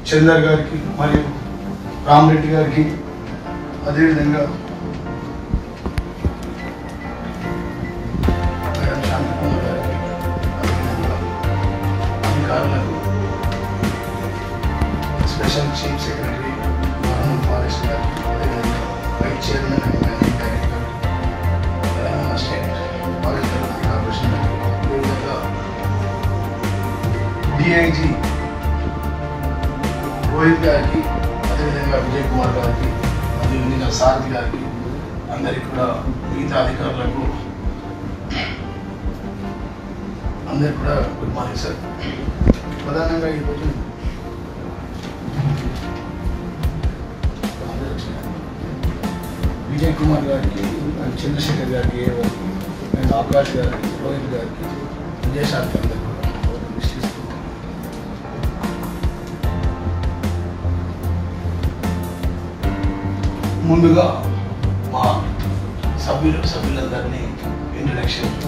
చందర్ గారికి మరియు రామరెడ్డి గారికి అదేవిధంగా మేడం శాంతికుమార్ గారికి అదేవిధంగా అధికారులకు special chief secretary Varun forest గారికి అదేవిధంగా vice chairman and managing director Telangana state forest development corporation గారికి అదేవిధంగా డిఐజీ రోహిత్ గారికి అదేవిధంగా విజయ్ కుమార్ గారికి అదేవిధంగా సారథి గారికి అందరికి కూడా మిగతా అధికారులకు అందరికి కూడా గుడ్ మార్నింగ్ సార్ ప్రధానంగా ఈరోజు అందరూ వచ్చినారు. విజయ్ కుమార్ గారికి అండ్ చంద్రశేఖర్ గారికి ఏ గారికి అండ్ ఆకాష్ గారికి రోహిత్ గారికి విజయశాఖ అందరికి కూడా విష్ చేస్తున్నాను ముందుగా మా సభ్యులు సభ్యులందరినీ ఇంట్రడక్షన్